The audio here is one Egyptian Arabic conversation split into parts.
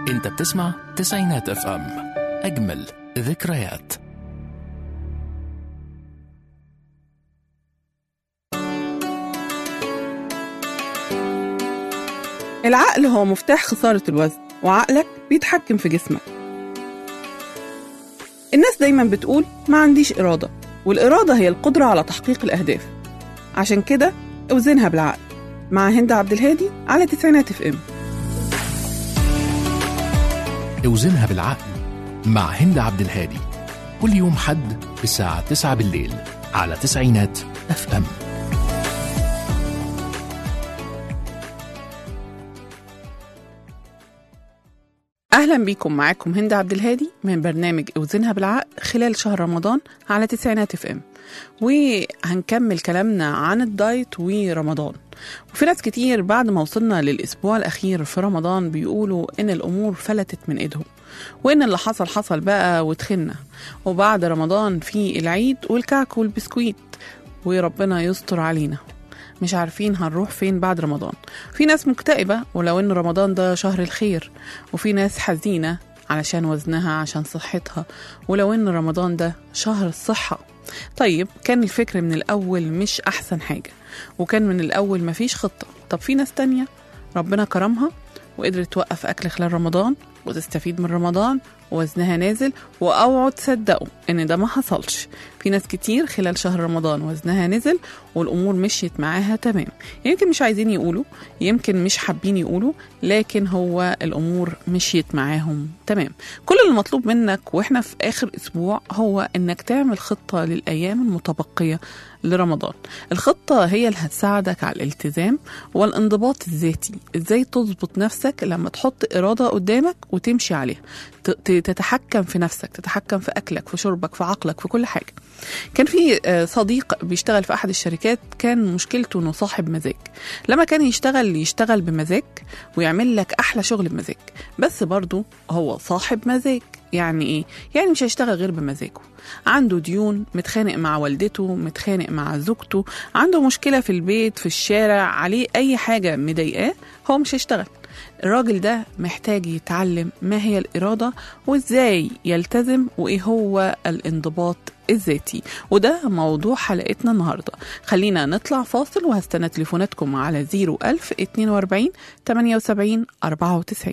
انت بتسمع تسعينات اف ام اجمل ذكريات العقل هو مفتاح خسارة الوزن وعقلك بيتحكم في جسمك الناس دايما بتقول ما عنديش إرادة والإرادة هي القدرة على تحقيق الأهداف عشان كده اوزنها بالعقل مع هند عبد الهادي على تسعينات اف ام اوزنها بالعقل مع هند عبد الهادي كل يوم حد الساعة 9 بالليل على تسعينات اف ام أهلا بيكم معاكم هند عبد الهادي من برنامج اوزنها بالعقل خلال شهر رمضان على تسعينات اف ام وهنكمل كلامنا عن الدايت ورمضان وفي ناس كتير بعد ما وصلنا للأسبوع الأخير في رمضان بيقولوا إن الأمور فلتت من إيدهم وإن اللي حصل حصل بقى وتخنا وبعد رمضان في العيد والكعك والبسكويت وربنا يستر علينا مش عارفين هنروح فين بعد رمضان في ناس مكتئبة ولو إن رمضان ده شهر الخير وفي ناس حزينة علشان وزنها عشان صحتها ولو إن رمضان ده شهر الصحة طيب كان الفكر من الأول مش أحسن حاجة وكان من الأول مفيش خطة طب في ناس تانية ربنا كرمها وقدرت توقف أكل خلال رمضان وتستفيد من رمضان ووزنها نازل واوعوا تصدقوا ان ده ما حصلش في ناس كتير خلال شهر رمضان وزنها نزل والامور مشيت معاها تمام يمكن مش عايزين يقولوا يمكن مش حابين يقولوا لكن هو الامور مشيت معاهم تمام كل اللي مطلوب منك واحنا في اخر اسبوع هو انك تعمل خطه للايام المتبقيه لرمضان الخطة هي اللي هتساعدك على الالتزام والانضباط الذاتي ازاي تظبط نفسك لما تحط إرادة قدامك وتمشي عليها تتحكم في نفسك تتحكم في أكلك في شربك في عقلك في كل حاجة كان في صديق بيشتغل في أحد الشركات كان مشكلته إنه صاحب مزاج لما كان يشتغل يشتغل بمزاج ويعمل لك أحلى شغل بمزاج بس برضه هو صاحب مزاج يعني ايه؟ يعني مش هيشتغل غير بمزاجه عنده ديون متخانق مع والدته متخانق مع زوجته عنده مشكلة في البيت في الشارع عليه أي حاجة مضايقاه هو مش هيشتغل الراجل ده محتاج يتعلم ما هي الإرادة وإزاي يلتزم وإيه هو الانضباط الذاتي وده موضوع حلقتنا النهاردة خلينا نطلع فاصل وهستنى تليفوناتكم على 01000 42 78 94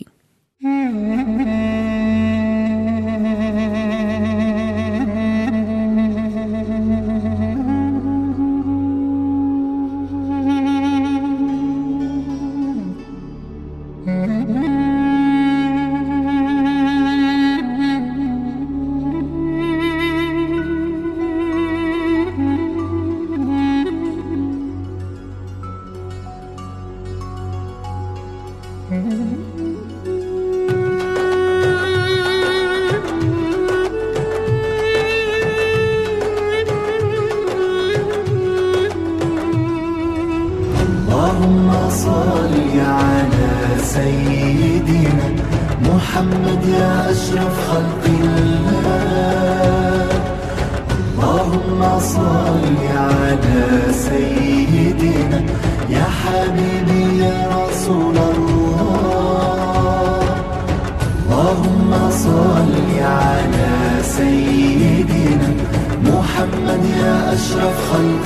اللهم صل على سيدنا محمد يا أشرف خلق الله اللهم صل على سيدنا يا حبيبي يا رسول الله اللهم صل على سيدنا محمد يا أشرف خلق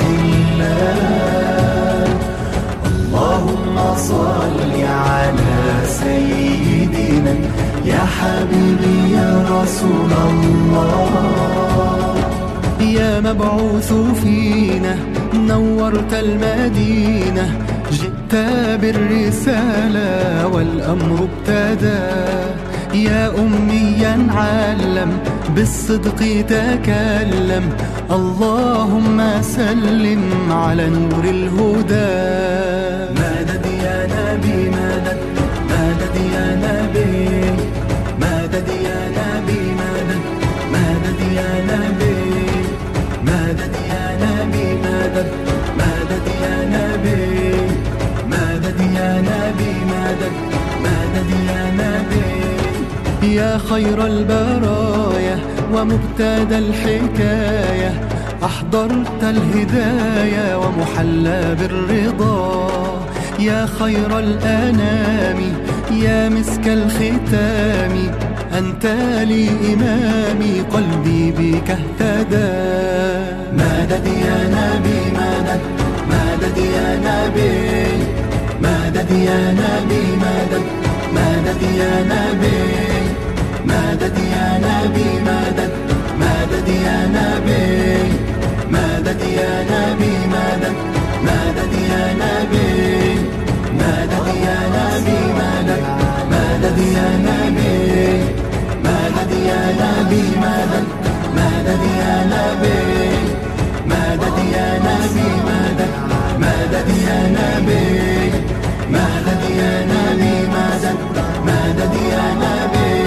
الله اللهم صل على سيدنا يا حبيبي يا رسول الله يا مبعوث فينا نورت المدينة جئت بالرسالة والأمر ابتدى يا أميا علم بالصدق تكلم اللهم سلم على نور الهدى مدد يا نبي مدد مدد يا نبي مدد يا نبي مدد مدد يا نبي مدد يا نبي مدد مدد يا نبي مدد يا نبي مدد مدد يا نبي يا خير البرايا ومبتدى الحكاية أحضرت الهداية ومحلى بالرضا يا خير الأنام يا مسك الختام أنت لي إمامي قلبي بك اهتدى مدد يا نبي مدد مدد يا نبي مدد يا نبي مدد مدد يا نبي مدد يا نبي مدد مدد يا نبي مدد يا نبي مدد مدد يا نبي مدد يا نبي مدد مدد يا نبي مدد يا نبي مدد مدد يا نبي مدد يا نبي مدد مدد يا نبي مدد يا نبي مدد مدد يا نبي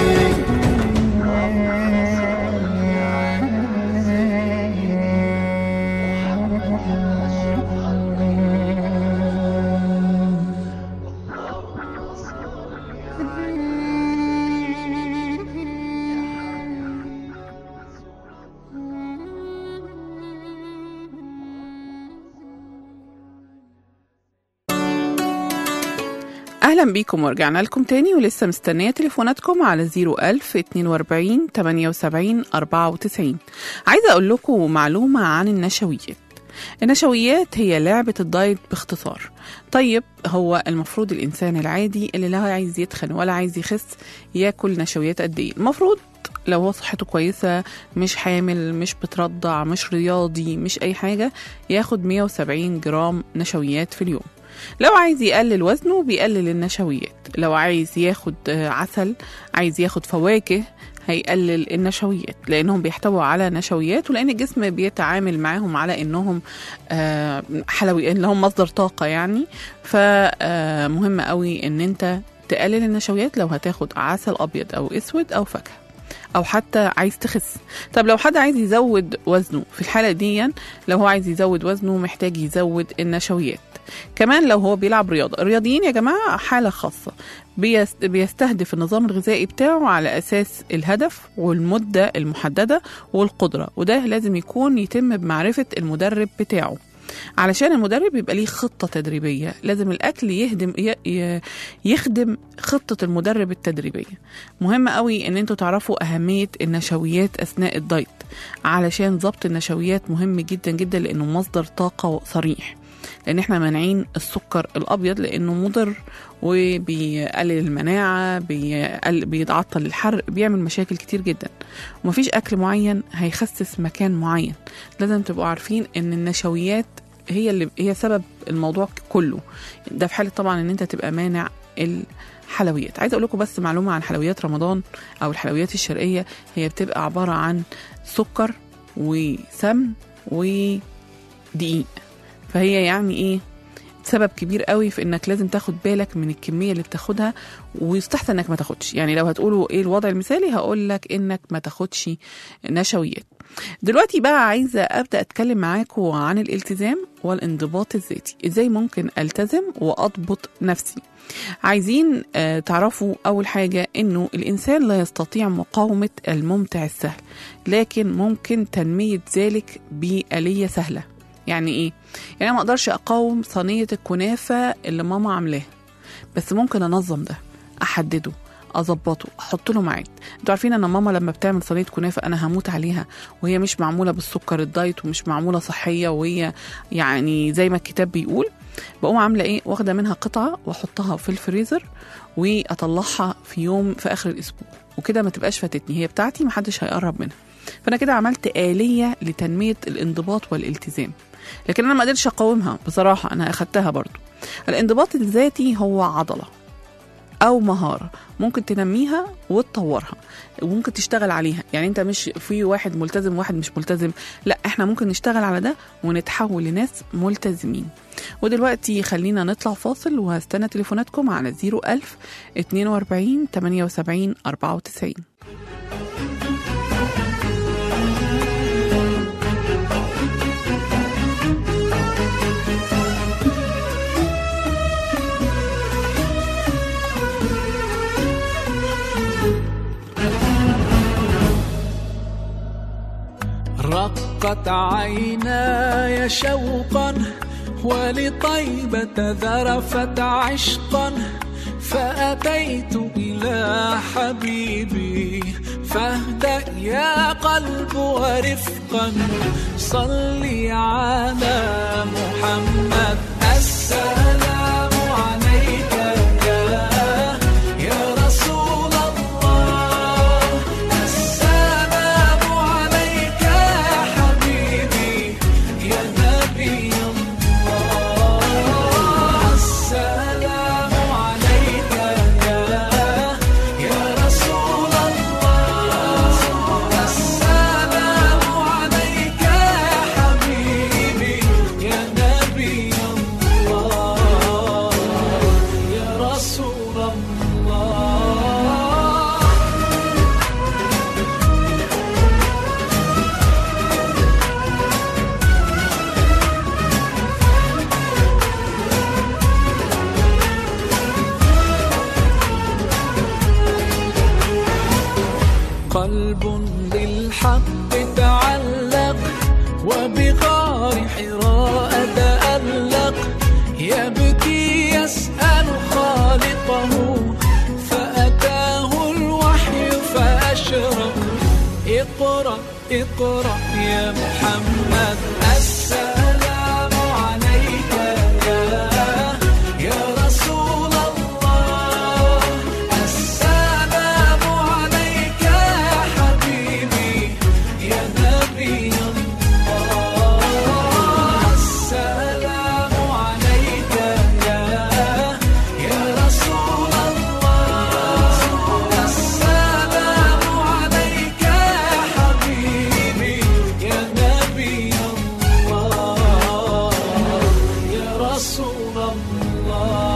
أهلا بيكم ورجعنا لكم تاني ولسه مستنية تليفوناتكم على 01000 42 78 94 عايزة أقول لكم معلومة عن النشويات النشويات هي لعبة الدايت باختصار طيب هو المفروض الإنسان العادي اللي لا عايز يتخن ولا عايز يخس ياكل نشويات قد إيه المفروض لو هو صحته كويسة مش حامل مش بترضع مش رياضي مش أي حاجة ياخد 170 جرام نشويات في اليوم لو عايز يقلل وزنه بيقلل النشويات لو عايز ياخد آه، عسل عايز ياخد فواكه هيقلل النشويات لانهم بيحتووا على نشويات ولان الجسم بيتعامل معاهم على انهم آه، حلوي ان لهم مصدر طاقه يعني فمهم قوي ان انت تقلل النشويات لو هتاخد عسل ابيض او اسود او فاكهه او حتى عايز تخس طب لو حد عايز يزود وزنه في الحاله دي لو هو عايز يزود وزنه محتاج يزود النشويات كمان لو هو بيلعب رياضه الرياضيين يا جماعه حاله خاصه بيست- بيستهدف النظام الغذائي بتاعه على اساس الهدف والمده المحدده والقدره وده لازم يكون يتم بمعرفه المدرب بتاعه علشان المدرب يبقى ليه خطة تدريبية لازم الأكل يهدم ي- ي- يخدم خطة المدرب التدريبية مهم قوي ان انتوا تعرفوا أهمية النشويات أثناء الدايت علشان ضبط النشويات مهم جدا جدا لأنه مصدر طاقة صريح لان احنا مانعين السكر الابيض لانه مضر وبيقلل المناعه بيقل- بيتعطل الحرق بيعمل مشاكل كتير جدا ومفيش اكل معين هيخسس مكان معين لازم تبقوا عارفين ان النشويات هي اللي هي سبب الموضوع كله ده في حاله طبعا ان انت تبقى مانع الحلويات عايزه اقول لكم بس معلومه عن حلويات رمضان او الحلويات الشرقيه هي بتبقى عباره عن سكر وسمن ودقيق فهي يعني ايه سبب كبير قوي في انك لازم تاخد بالك من الكميه اللي بتاخدها ويستحسن انك ما تاخدش يعني لو هتقولوا ايه الوضع المثالي هقول لك انك ما تاخدش نشويات دلوقتي بقى عايزه ابدا اتكلم معاكم عن الالتزام والانضباط الذاتي ازاي ممكن التزم واضبط نفسي عايزين آه، تعرفوا اول حاجه انه الانسان لا يستطيع مقاومه الممتع السهل لكن ممكن تنميه ذلك باليه سهله يعني ايه يعني انا ما اقدرش اقاوم صينيه الكنافه اللي ماما عاملاها بس ممكن انظم ده احدده اظبطه احط له ميعاد انتوا عارفين ان ماما لما بتعمل صينيه كنافه انا هموت عليها وهي مش معموله بالسكر الدايت ومش معموله صحيه وهي يعني زي ما الكتاب بيقول بقوم عامله ايه واخده منها قطعه واحطها في الفريزر واطلعها في يوم في اخر الاسبوع وكده ما تبقاش فاتتني هي بتاعتي محدش هيقرب منها فانا كده عملت آلية لتنمية الانضباط والالتزام لكن انا ما قدرتش اقاومها بصراحة انا اخدتها برضو الانضباط الذاتي هو عضلة او مهارة ممكن تنميها وتطورها وممكن تشتغل عليها يعني انت مش في واحد ملتزم وواحد مش ملتزم لا احنا ممكن نشتغل على ده ونتحول لناس ملتزمين ودلوقتي خلينا نطلع فاصل وهستنى تليفوناتكم على 01000 42 78 94 رقت عيناي شوقا ولطيبة ذرفت عشقا فأتيت إلى حبيبي فاهدأ يا قلب ورفقا صلي على محمد السلام عليك يا يا رسول الله السلام عليك يا حبيبي يا نبي الله السلام عليك يا يا رسول الله السلام عليك يا حبيبي يا نبي الله يا رسول الله قلب للحق تعلق وبغار حراء تألق يبكي يسأل خالقه فأتاه الوحي فأشرق اقرأ اقرأ يا محمد السلام عليك يا يا رسول الله السلام عليك يا حبيبي يا نبي الله السلام عليك يا يا رسول الله السلام عليك يا حبيبي يا نبي الله يا رسول الله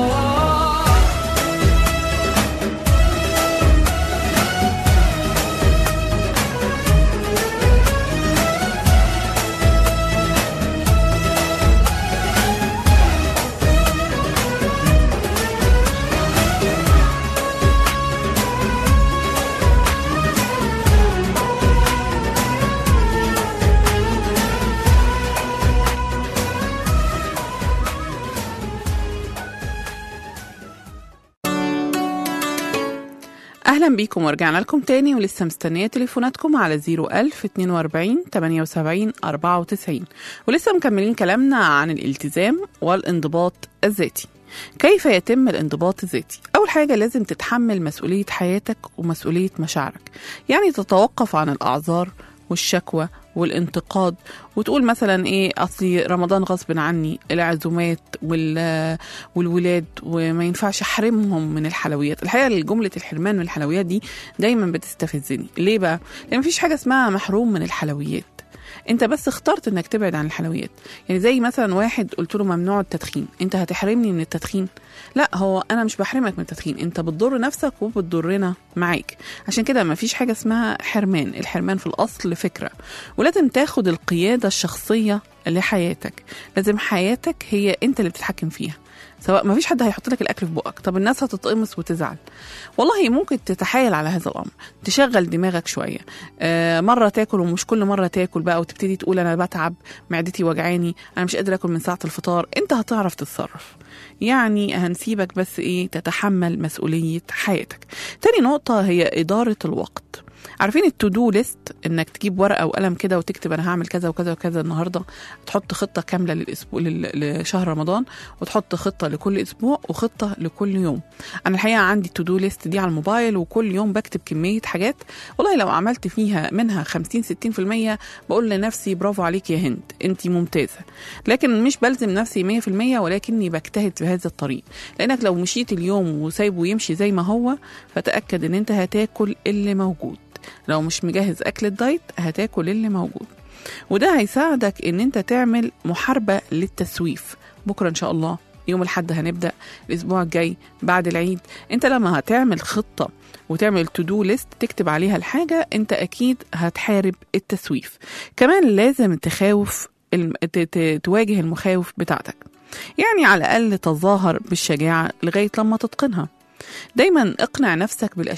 اهلا بيكم ورجعنا لكم تاني ولسه مستنيه تليفوناتكم على 01000 42 78 94 ولسه مكملين كلامنا عن الالتزام والانضباط الذاتي كيف يتم الانضباط الذاتي اول حاجه لازم تتحمل مسؤوليه حياتك ومسؤوليه مشاعرك يعني تتوقف عن الاعذار والشكوى والانتقاد وتقول مثلا ايه اصلي رمضان غصب عني العزومات وال والولاد وما ينفعش احرمهم من الحلويات الحقيقه جمله الحرمان من الحلويات دي دايما بتستفزني ليه بقى لان مفيش حاجه اسمها محروم من الحلويات انت بس اخترت انك تبعد عن الحلويات يعني زي مثلا واحد قلت له ممنوع التدخين انت هتحرمني من التدخين لا هو انا مش بحرمك من التدخين انت بتضر نفسك وبتضرنا معاك عشان كده مفيش حاجه اسمها حرمان الحرمان في الاصل فكره ولازم تاخد القياده الشخصيه لحياتك لازم حياتك هي انت اللي بتتحكم فيها سواء ما فيش حد هيحط لك الاكل في بقك طب الناس هتتقمص وتزعل والله ممكن تتحايل على هذا الامر تشغل دماغك شويه آه مره تاكل ومش كل مره تاكل بقى وتبتدي تقول انا بتعب معدتي وجعاني انا مش قادر اكل من ساعه الفطار انت هتعرف تتصرف يعني هنسيبك بس ايه تتحمل مسؤوليه حياتك تاني نقطه هي اداره الوقت عارفين التو دو ليست انك تجيب ورقه وقلم كده وتكتب انا هعمل كذا وكذا وكذا النهارده تحط خطه كامله للاسبوع لل- لشهر رمضان وتحط خطه لكل اسبوع وخطه لكل يوم انا الحقيقه عندي التو دو ليست دي على الموبايل وكل يوم بكتب كميه حاجات والله لو عملت فيها منها 50 60% بقول لنفسي برافو عليك يا هند انت ممتازه لكن مش بلزم نفسي 100% ولكني بجتهد في هذا الطريق لانك لو مشيت اليوم وسايبه يمشي زي ما هو فتاكد ان انت هتاكل اللي موجود لو مش مجهز اكل الدايت هتاكل اللي موجود وده هيساعدك ان انت تعمل محاربه للتسويف بكره ان شاء الله يوم الحد هنبدا الاسبوع الجاي بعد العيد انت لما هتعمل خطه وتعمل تو دو ليست تكتب عليها الحاجه انت اكيد هتحارب التسويف كمان لازم تخاوف الم... ت... ت... تواجه المخاوف بتاعتك يعني على الاقل تظاهر بالشجاعه لغايه لما تتقنها دايما اقنع نفسك بالاشياء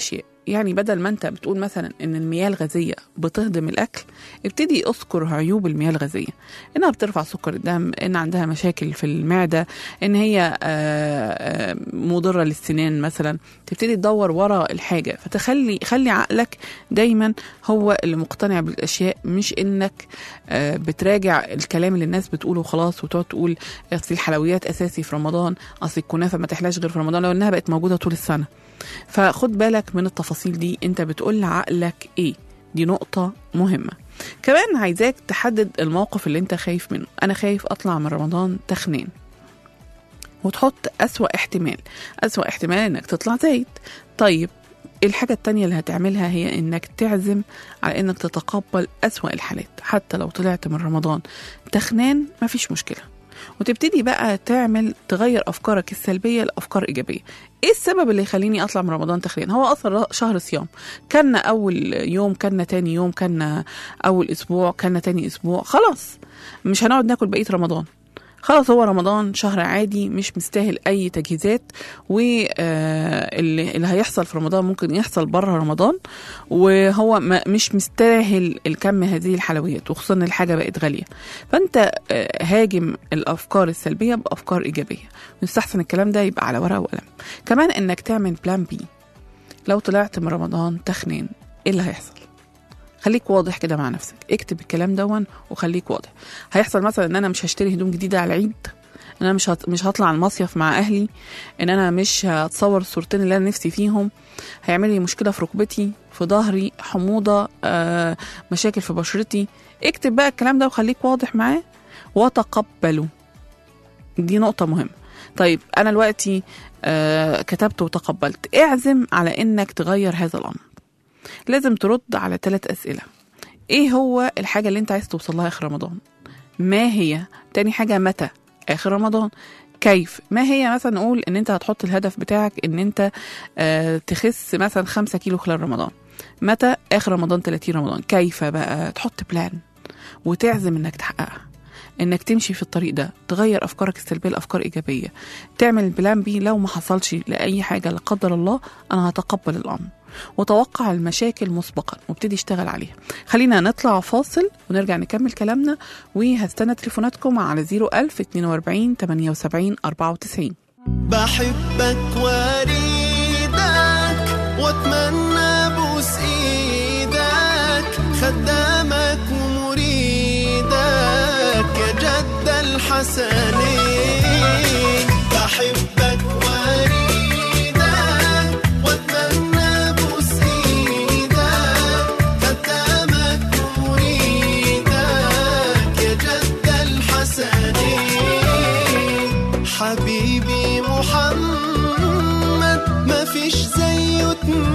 يعني بدل ما انت بتقول مثلا ان المياه الغازيه بتهضم الاكل ابتدي اذكر عيوب المياه الغازيه انها بترفع سكر الدم ان عندها مشاكل في المعده ان هي آه، آه، مضره للسنان مثلا تبتدي تدور ورا الحاجه فتخلي خلي عقلك دايما هو اللي مقتنع بالاشياء مش انك آه، بتراجع الكلام اللي الناس بتقوله خلاص وتقعد تقول اصل الحلويات اساسي في رمضان اصل الكنافه ما تحلاش غير في رمضان لو انها بقت موجوده طول السنه فخد بالك من التفاصيل دي انت بتقول لعقلك ايه دي نقطة مهمة كمان عايزاك تحدد الموقف اللي انت خايف منه انا خايف اطلع من رمضان تخنان وتحط أسوأ احتمال أسوأ احتمال انك تطلع زايد طيب الحاجة التانية اللي هتعملها هي انك تعزم على انك تتقبل أسوأ الحالات حتى لو طلعت من رمضان تخنان مفيش مشكلة وتبتدي بقى تعمل تغير افكارك السلبيه لافكار ايجابيه ايه السبب اللي يخليني اطلع من رمضان تخلين هو اصلا شهر صيام كان اول يوم كان تاني يوم كان اول اسبوع كان تاني اسبوع خلاص مش هنقعد ناكل بقيه رمضان خلاص هو رمضان شهر عادي مش مستاهل اي تجهيزات واللي اللي هيحصل في رمضان ممكن يحصل بره رمضان وهو ما مش مستاهل الكم هذه الحلويات وخصوصا ان الحاجه بقت غاليه فانت آه، هاجم الافكار السلبيه بافكار ايجابيه يستحسن الكلام ده يبقى على ورقه وقلم كمان انك تعمل بلان بي لو طلعت من رمضان تخنان ايه اللي هيحصل خليك واضح كده مع نفسك اكتب الكلام دون وخليك واضح هيحصل مثلا ان انا مش هشتري هدوم جديده على العيد ان انا مش هت... مش هطلع المصيف مع اهلي ان انا مش هتصور الصورتين اللي انا نفسي فيهم هيعمل لي مشكله في ركبتي في ظهري حموضه آه، مشاكل في بشرتي اكتب بقى الكلام ده وخليك واضح معاه وتقبله دي نقطه مهمه طيب انا دلوقتي آه، كتبت وتقبلت اعزم على انك تغير هذا الامر لازم ترد على ثلاث اسئله ايه هو الحاجه اللي انت عايز توصل لها اخر رمضان ما هي تاني حاجه متى اخر رمضان كيف ما هي مثلا نقول ان انت هتحط الهدف بتاعك ان انت آه تخس مثلا خمسة كيلو خلال رمضان متى اخر رمضان 30 رمضان كيف بقى تحط بلان وتعزم انك تحققها انك تمشي في الطريق ده تغير افكارك السلبيه لافكار ايجابيه تعمل بلان بي لو ما حصلش لاي حاجه لا قدر الله انا هتقبل الامر وتوقع المشاكل مسبقا وابتدي اشتغل عليها خلينا نطلع فاصل ونرجع نكمل كلامنا وهستنى تليفوناتكم على 01000 42 78 94 بحبك وريدك واتمنى ابوس ايدك خدامك ومريدك يا جد الحسنين بحبك وريدك واتمنى ابوس ايدك خدامك ومريدك يا جد الحسنين حبيبي محمد ما فيش زيه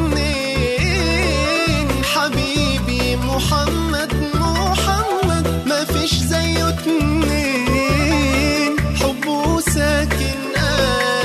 اتنين حبيبي محمد محمد ما فيش زيه اتنين حبه ساكن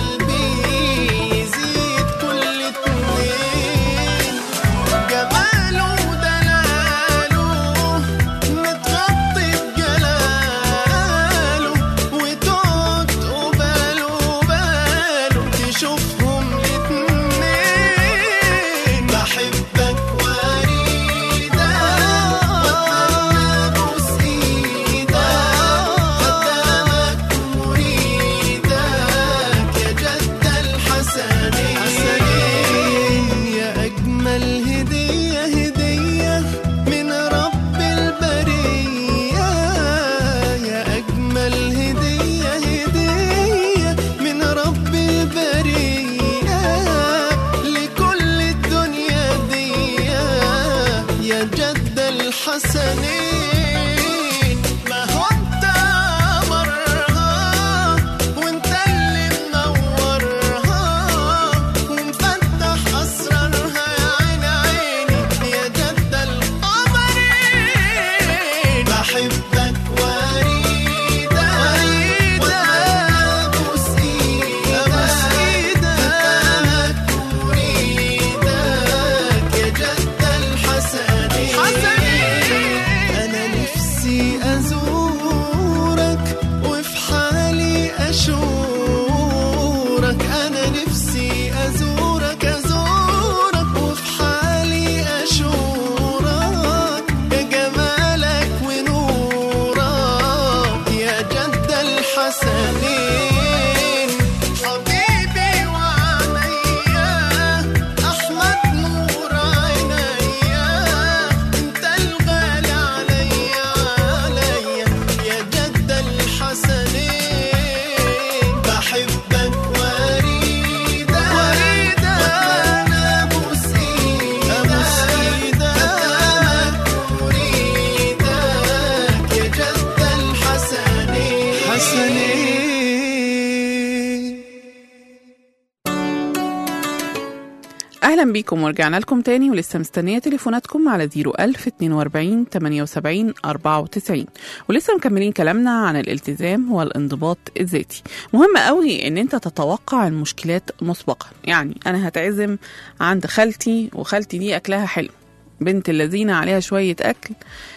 اهلا بيكم ورجعنا لكم تاني ولسه مستنيه تليفوناتكم على 01042 78 94 ولسه مكملين كلامنا عن الالتزام والانضباط الذاتي مهم قوي ان انت تتوقع المشكلات مسبقا يعني انا هتعزم عند خالتي وخالتي دي اكلها حلو بنت الذين عليها شويه اكل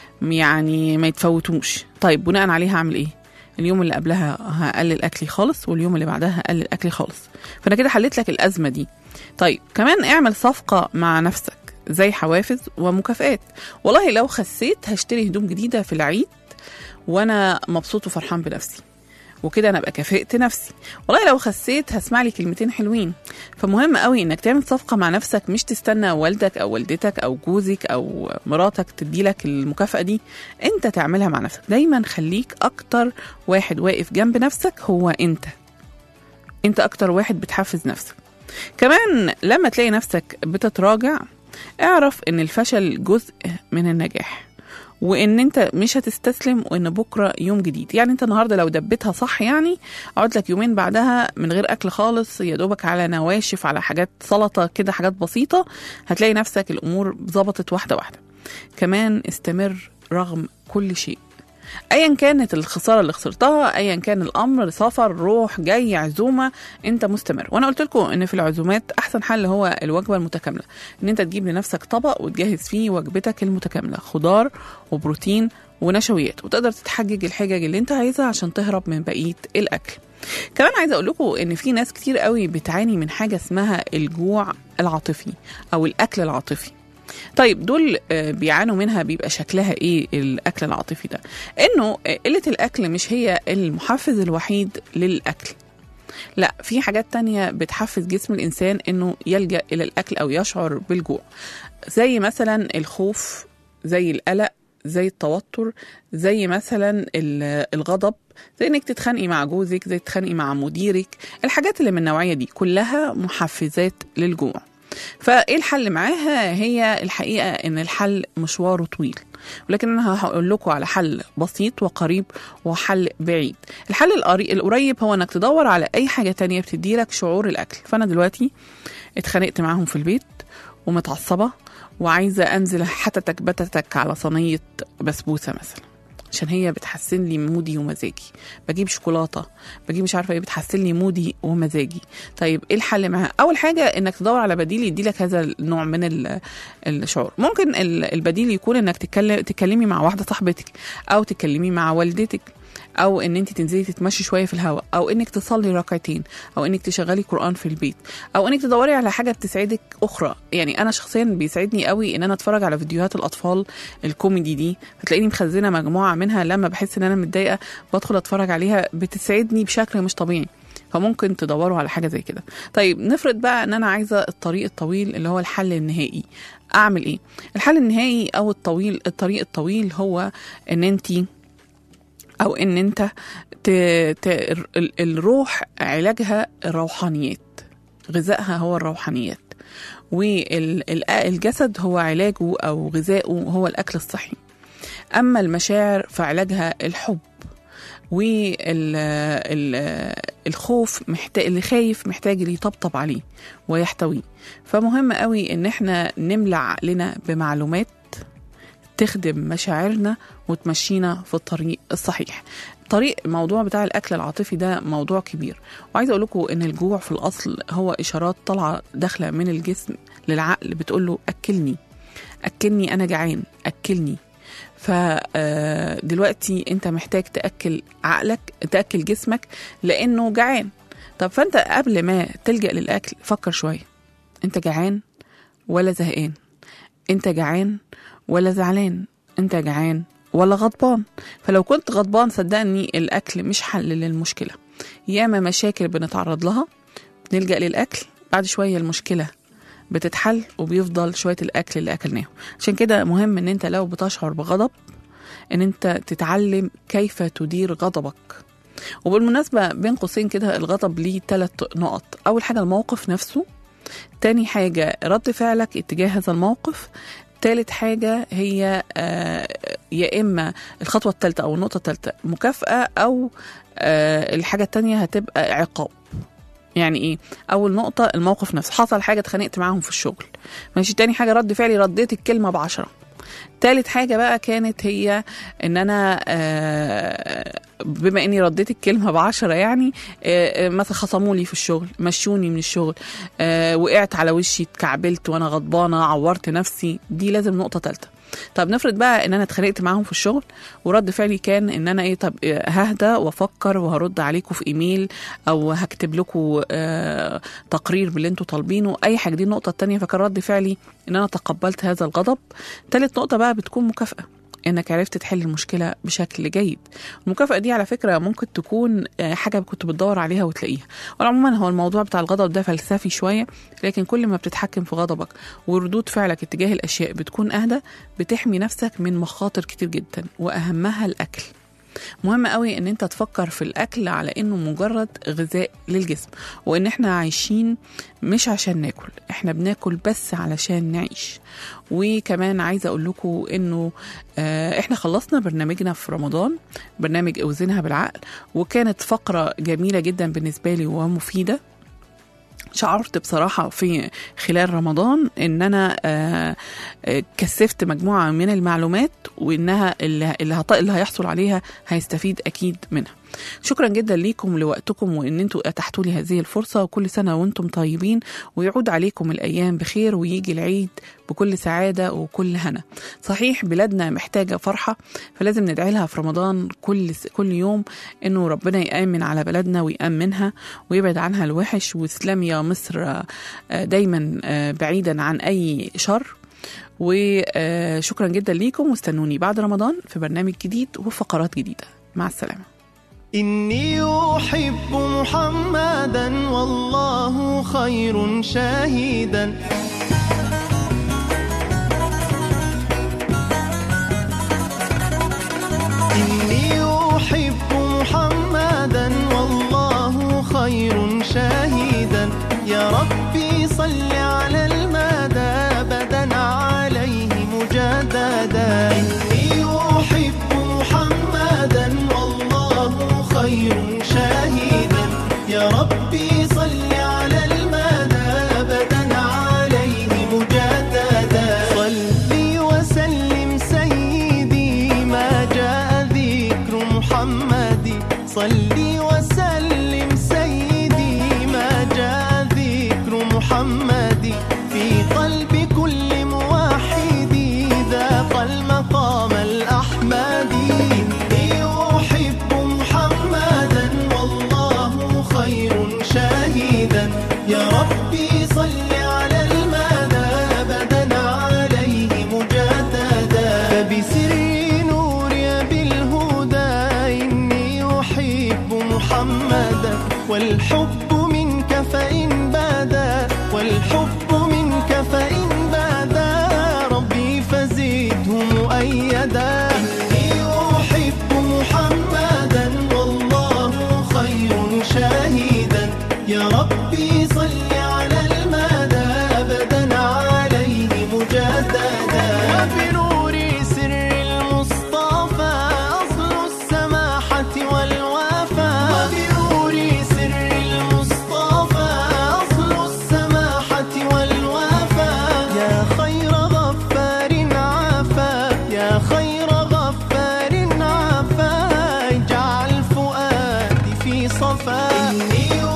يعني ما يتفوتوش طيب بناء عليه هعمل ايه اليوم اللي قبلها هقلل اكلي خالص واليوم اللي بعدها هقلل اكلي خالص فانا كده حليت لك الازمه دي طيب كمان اعمل صفقه مع نفسك زي حوافز ومكافآت والله لو خسيت هشتري هدوم جديده في العيد وانا مبسوط وفرحان بنفسي وكده انا ابقى كافئت نفسي والله لو خسيت هسمع لي كلمتين حلوين فمهم قوي انك تعمل صفقه مع نفسك مش تستنى والدك او والدتك او جوزك او مراتك تديلك المكافاه دي انت تعملها مع نفسك دايما خليك اكتر واحد واقف جنب نفسك هو انت انت اكتر واحد بتحفز نفسك كمان لما تلاقي نفسك بتتراجع اعرف ان الفشل جزء من النجاح وان انت مش هتستسلم وان بكره يوم جديد يعني انت النهارده لو دبتها صح يعني اقعد لك يومين بعدها من غير اكل خالص يا دوبك على نواشف على حاجات سلطه كده حاجات بسيطه هتلاقي نفسك الامور ظبطت واحده واحده كمان استمر رغم كل شيء ايا كانت الخساره اللي خسرتها ايا كان الامر سفر روح جاي عزومه انت مستمر وانا قلت لكم ان في العزومات احسن حل هو الوجبه المتكامله ان انت تجيب لنفسك طبق وتجهز فيه وجبتك المتكامله خضار وبروتين ونشويات وتقدر تتحجج الحجج اللي انت عايزها عشان تهرب من بقيه الاكل كمان عايزه اقول لكم ان في ناس كتير قوي بتعاني من حاجه اسمها الجوع العاطفي او الاكل العاطفي طيب دول آه، بيعانوا منها بيبقى شكلها ايه الاكل العاطفي ده انه آه، قله الاكل مش هي المحفز الوحيد للاكل لا في حاجات تانية بتحفز جسم الإنسان إنه يلجأ إلى الأكل أو يشعر بالجوع زي مثلا الخوف زي القلق زي التوتر زي مثلا ال- الغضب زي انك تتخانقي مع جوزك زي تتخانقي مع مديرك الحاجات اللي من النوعية دي كلها محفزات للجوع فايه الحل معاها هي الحقيقه ان الحل مشواره طويل ولكن انا هقول لكم على حل بسيط وقريب وحل بعيد الحل القري- القريب هو انك تدور على اي حاجه تانية بتديلك شعور الاكل فانا دلوقتي اتخانقت معاهم في البيت ومتعصبه وعايزه انزل حتتك بتتك على صينيه بسبوسه مثلا عشان هي بتحسن لي مودي ومزاجي بجيب شوكولاته بجيب مش عارفه ايه بتحسن لي مودي ومزاجي طيب ايه الحل معاها اول حاجه انك تدور على بديل يديلك هذا النوع من ال- الشعور ممكن ال- البديل يكون انك تتكلم تتكلمي مع واحده صاحبتك او تتكلمي مع والدتك او ان انت تنزلي تتمشي شويه في الهواء او انك تصلي ركعتين او انك تشغلي قران في البيت او انك تدوري على حاجه بتسعدك اخرى يعني انا شخصيا بيسعدني قوي ان انا اتفرج على فيديوهات الاطفال الكوميدي دي فتلاقيني مخزنه مجموعه منها لما بحس ان انا متضايقه بدخل اتفرج عليها بتسعدني بشكل مش طبيعي فممكن تدوروا على حاجه زي كده طيب نفرض بقى ان انا عايزه الطريق الطويل اللي هو الحل النهائي اعمل ايه الحل النهائي او الطويل الطريق الطويل هو ان انت او ان انت ت... ت... ال- الروح علاجها الروحانيات غذائها هو الروحانيات والجسد هو علاجه او غذائه هو الاكل الصحي اما المشاعر فعلاجها الحب والخوف محتاج اللي خايف محتاج اللي يطبطب عليه ويحتويه فمهم قوي ان احنا نملى عقلنا بمعلومات تخدم مشاعرنا وتمشينا في الطريق الصحيح طريق الموضوع بتاع الاكل العاطفي ده موضوع كبير وعايزه اقول لكم ان الجوع في الاصل هو اشارات طالعه داخله من الجسم للعقل بتقول له اكلني اكلني انا جعان اكلني فدلوقتي انت محتاج تاكل عقلك تاكل جسمك لانه جعان طب فانت قبل ما تلجا للاكل فكر شويه انت جعان ولا زهقان انت جعان ولا زعلان انت جعان ولا غضبان فلو كنت غضبان صدقني الاكل مش حل للمشكله ياما مشاكل بنتعرض لها بنلجا للاكل بعد شويه المشكله بتتحل وبيفضل شويه الاكل اللي اكلناه عشان كده مهم ان انت لو بتشعر بغضب ان انت تتعلم كيف تدير غضبك وبالمناسبة بين قوسين كده الغضب ليه ثلاث نقط أول حاجة الموقف نفسه تاني حاجة رد فعلك اتجاه هذا الموقف تالت حاجة هي آه، يا إما الخطوة التالتة أو النقطة التالتة مكافأة أو آه، الحاجة التانية هتبقى عقاب يعني ايه اول نقطه الموقف نفسه حصل حاجه اتخانقت معاهم في الشغل ماشي تاني حاجه رد فعلي رديت الكلمه بعشرة تالت حاجة بقى كانت هي ان انا آه، بما اني رديت الكلمة بعشرة يعني آه، آه، مثلا خصموا لي في الشغل مشوني من الشغل آه، وقعت على وشي اتكعبلت وانا غضبانة عورت نفسي دي لازم نقطة تالتة طب نفرض بقى ان انا اتخانقت معاهم في الشغل ورد فعلي كان ان انا ايه طب آه، ههدى وافكر وهرد عليكم في ايميل او هكتب لكم آه تقرير باللي انتوا طالبينه اي حاجه دي النقطه التانية فكان رد فعلي ان انا تقبلت هذا الغضب تالت نقطه بقى بتكون مكافاه انك عرفت تحل المشكله بشكل جيد المكافاه دي على فكره ممكن تكون آه، حاجه كنت بتدور عليها وتلاقيها وعموما هو الموضوع بتاع الغضب ده فلسفي شويه لكن كل ما بتتحكم في غضبك وردود فعلك اتجاه الاشياء بتكون اهدى بتحمي نفسك من مخاطر كتير جدا واهمها الاكل مهم قوي ان انت تفكر في الاكل على انه مجرد غذاء للجسم وان احنا عايشين مش عشان ناكل احنا بناكل بس علشان نعيش وكمان عايزه اقول لكم انه آه، احنا خلصنا برنامجنا في رمضان برنامج اوزنها بالعقل وكانت فقره جميله جدا بالنسبه لي ومفيده شعرت بصراحة في خلال رمضان إن أنا آه، آه، كثفت مجموعة من المعلومات وإنها اللي اللي هط- اللي هيحصل عليها هيستفيد أكيد منها. شكرا جدا ليكم لوقتكم وإن أنتوا أتحتوا لي هذه الفرصة وكل سنة وأنتم طيبين ويعود عليكم الأيام بخير ويجي العيد بكل سعادة وكل هنا. صحيح بلادنا محتاجة فرحة فلازم ندعي لها في رمضان كل س- كل يوم إنه ربنا يأمن على بلدنا ويأمنها ويبعد عنها الوحش وإسلام يا مصر آه، آه، دايما آه، بعيدا عن أي شر وشكرا جدا ليكم واستنوني بعد رمضان في برنامج جديد وفقرات جديدة مع السلامة إني أحب محمدا والله خير شاهدا إني أحب محمدا والله خير شاهدا يا ربي صل على المدى أبدا عليه مجددا إني أحب محمدا والله خير شاهدا يا ربي صل على المدى أبدا عليه مجددا صلي وسلم سيدي ما جاء ذكر محمد صلي وسلم سيدي ما جاء ذكر محمد في قلب كل موحد ذاق المقام الأحمدي إني أحب محمدا والله خير شاهدا يا ربي صل على المدى أبدا عليه مجددا فبسر نور بالهدى إني أحب محمدا والحب منك فإن بدا والحب منك فإن بدا ربي فزده مؤيدا إني أحب محمدا والله خير شاهدا يا ربي صل على المدى أبدا عليه مجددا وبنور سر المصطفى أصل السماحة والوفاء وبنور سر المصطفى أصل السماحة والوفاء يا خير غفار عافا يا خير غفار عافا اجعل فؤادي في صفا إني